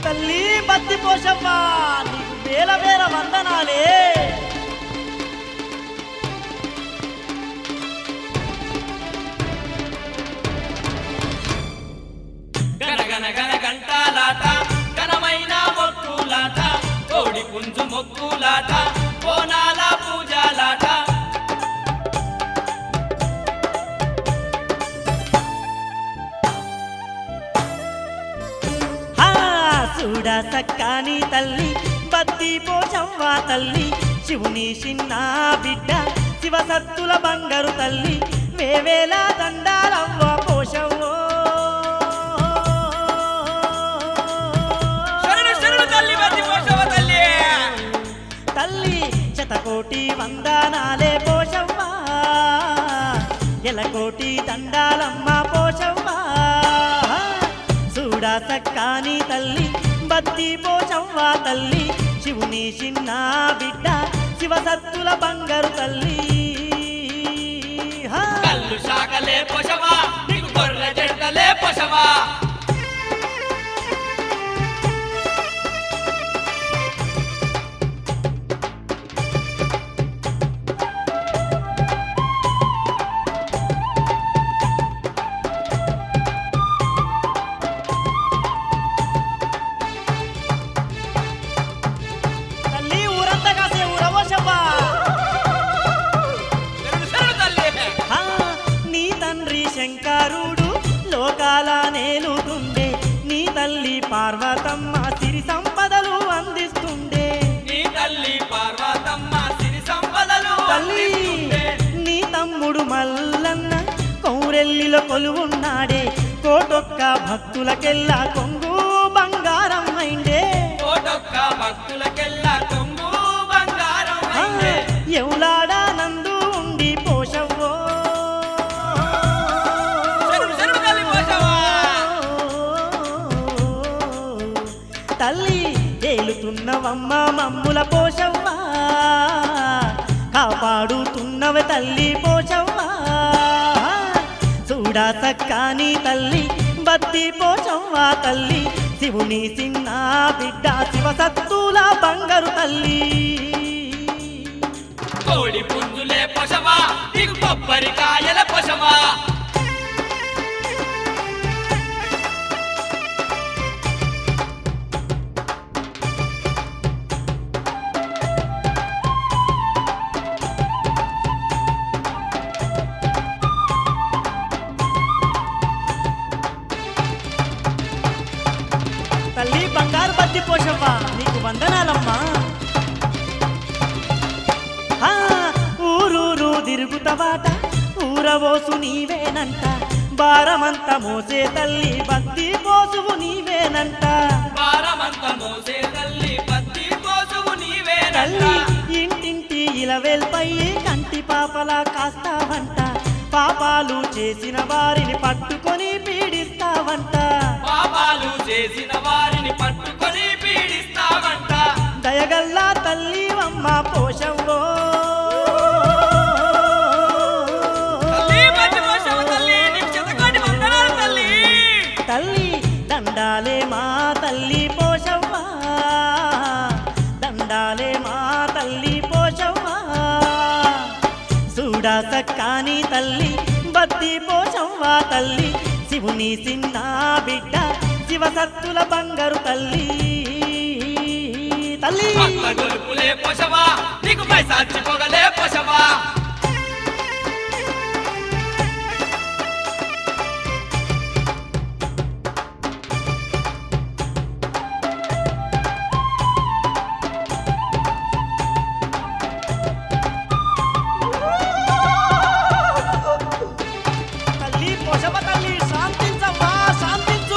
తల్లి బత్తి పోషమ్మ నీకు వేల వేల వందనాలే గన గన గన గంటాలాట ఘనమైన మొక్కులాట కోడి పుంజు మొక్కులాట బోనాల పూజలాట హా చూడా సక్కాని తల్లి బత్తి పోషవ్వ తల్లి శివుని చిన్న బిడ్డ శివసత్తుల బంగారు తల్లి వేవేల దండాలవ్వ పోషవ్వో శరణు శరణు తల్లి బతి పోషవ తల్లి తల్లి శతకోటి వందనాలే పోషవ్వా ఎలకోటి దండాలమ్మ పోషవ్వా చూడా సక్కాని తల్లి బత్తి పోషవ్వా తల్లి శివుని చిన్న బిడ్డ శివసత్తుల బంగారు తల్లి హా. కళ్ళు శాఖలే పొషవా నీకు గొర్రె జంటలే పొషవా తల్లి ఊరంతా కాసే ఊరవోషవ్వా శరణు శరణు తల్లి ఆ, నీ తండ్రి శంకరుడు లోకాల నేలుతుండే నీ తల్లి పార్వతమ్మ సిరి సంపదలు అందిస్తుండే నీ తల్లి పార్వతమ్మ సిరి సంపదలు తల్లి అందిస్తుండే. నీ తమ్ముడు మల్లన్న కౌరెల్లిలో కొలువున్నాడే కోటొక్క భక్తులకెల్లా కొంగు బంగారం అయిండే కోటొక్క భక్తులకెల్లా కొంగు బంగారం ఆ, అయిందే. ఎవలాడా నందు ఉండి పోషవ్వో శరణు శరణు తల్లి పోషవా తల్లి ఏలుతున్నవమ్మ మమ్ముల పోషవ్వా కాపాడుతున్నవ తల్లి పోషవ్వా చూడా సక్కాని తల్లి బత్తి పోషవ్వా తల్లి శివుని చిన్న బిడ్డ శివ సత్తుల బంగారు తల్లి కోడి పుంజులే పొషవా నీకు కొబ్బరికాయల పొషవా తల్లి బంగారు బత్తి పోషవ్వా నీకు వందనాలమ్మా ఆ, ఊరూరు తిరుగుతవాట ఊరవోసు నీవేనంట భారమంత మోసే తల్లి బత్తి పోసువు నీవేనంట భారమంత మోసే తల్లి పత్తి పోసువు నీవేనంట తల్లి ఇంటింటి ఇలవేల్పై కంటి పాపలా కాస్తావంట పాపాలు చేసిన వారిని పట్టుకొని పీడిస్తావంట పాపాలు చేసిన వారిని పట్టుకొని పీడిస్తావంట దయగల్లా తల్లి అమ్మ పోషవ్వో తల్లి పత్తి పోషవ తల్లి నీకు చితకోటి వందనాలు తల్లి తల్లి దండాలే మా తల్లి పోషవ్వా దండాలే మా తల్లి పోషవ్వా చూడా సక్కాని తల్లి బత్తి పోషవ్వా తల్లి శివుని చిన్న బిడ్డ శివసత్తుల బంగారు తల్లి తల్లి పక్క గొలుపులే పొషవా నీకు పైసాచి పొగలే పొషవా తల్లి పోషవ తల్లి శాంతించవ్వా శాంతించు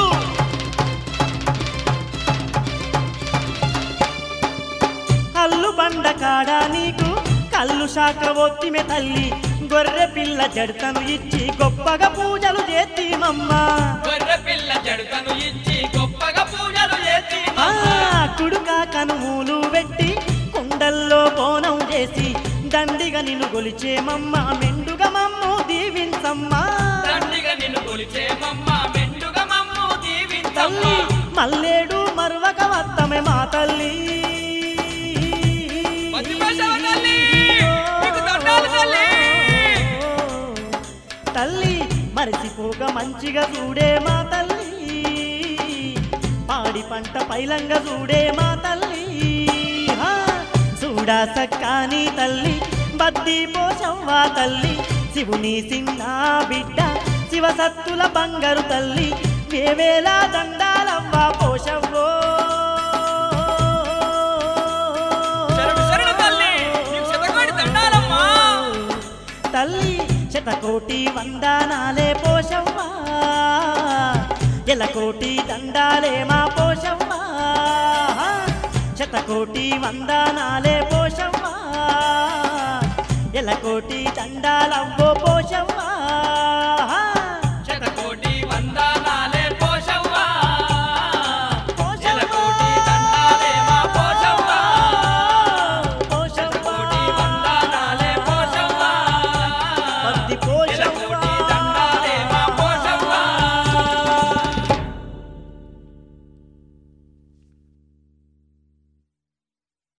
కల్లు బండ కాడ నీకు కల్లు శాఖ ఒత్తిమె తల్లి గొర్రె పిల్ల జడతను ఇచ్చి గొప్పగా పూజలు చేతిమమ్మ గొర్రె పిల్ల జడుతను ఇచ్చి గొప్పగా పూజలు చేసి ఆ కుడుక కనుమూలు పెట్టి కుండల్లో బోనం చేసి దండిగా నిన్ను గొలిచేమమ్మ మెండుగా మమ్ము దీవించమ్మా తండ్రిగా నిన్ను కొలిచే మమ్మ మెండుగా మమ్ము తల్లి దీవించమ్మ మల్లేడు మరువక వందనాలే మా తల్లి పద్మశాల తల్లి నీకు దండాలు తల్లి తల్లి మరిచిపోక మంచిగా చూడే మా తల్లి పాడి పంట పైలంగా చూడే మా తల్లి హా, చూడా సక్కాని తల్లి బద్ది పోషవ్వ తల్లి శివుని సిన్న బిడ్డ శివసత్తుల బంగారు తల్లి వేవేలా దండాలవ్వ పోషవ్వో శరణు శరణు తల్లి నీకు శతకోటి దండాలమ్మా తల్లి శతకోటి వందనాలే పోషవ్వా ఎలకోటి దండాలే మా పోషవ్వా శతకోటి వందనాలే పోషవ్వా ఎలకోటి దండాలవ్వో